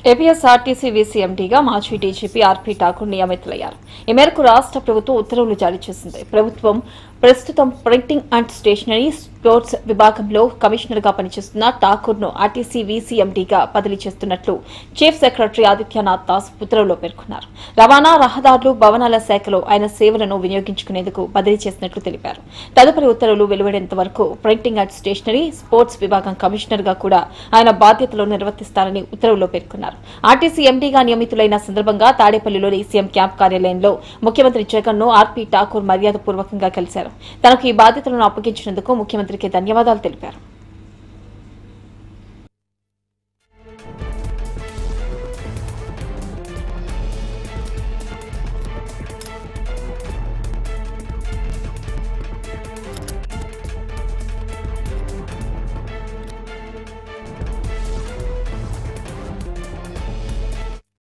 APSRTC వీసీఎండీగా మాజీ DGP RP Thakur నియమితులయ్యారు ఈ మేరకు రాష్ట్ర ప్రభుత్వం ఉత్తర్వులు జారీ చేసింది ప్రభుత్వం ప్రస్తుతం ప్రింటింగ్ అండ్ స్టేషనరీ స్పోర్ట్స్ విభాగంలో కమిషనర్ గా పనిచేస్తున్న ఠాకూర్ ను ఆర్టీసీ వీసీఎండీగా బదిలీ చేస్తున్నట్లు చీఫ్ సెక్రటరీ ఆదిత్యనాథ్ దాస్ ఉత్తర్వులో పేర్కొన్నారు రవాణా రహదారులు భవనాల శాఖలో ఆయన సేవలను వినియోగించుకునేందుకు బదిలీ చేసినట్లు తెలిపారు తదుపరి ఉత్తర్వులు వెలువడేంత వరకు ప్రింటింగ్ అండ్ స్టేషనరీ స్పోర్ట్స్ విభాగం కమిషనర్ గా కూడా ఆయన బాధ్యతలు నిర్వర్తిస్తారని ఉత్తర్వుల్లో పేర్కొన్నారు ఆర్టీసీ ఎండీగా నియమితులైన సందర్భంగా తాడేపల్లిలోని సీఎం క్యాంప్ కార్యాలయంలో ముఖ్యమంత్రి జగన్ ను ఆర్పీ ఠాకూర్ మర్యాదపూర్వకంగా కలిశారు తనకు ఈ బాధ్యతలను అప్పగించినందుకు ముఖ్యమంత్రికి ధన్యవాదాలు తెలిపారు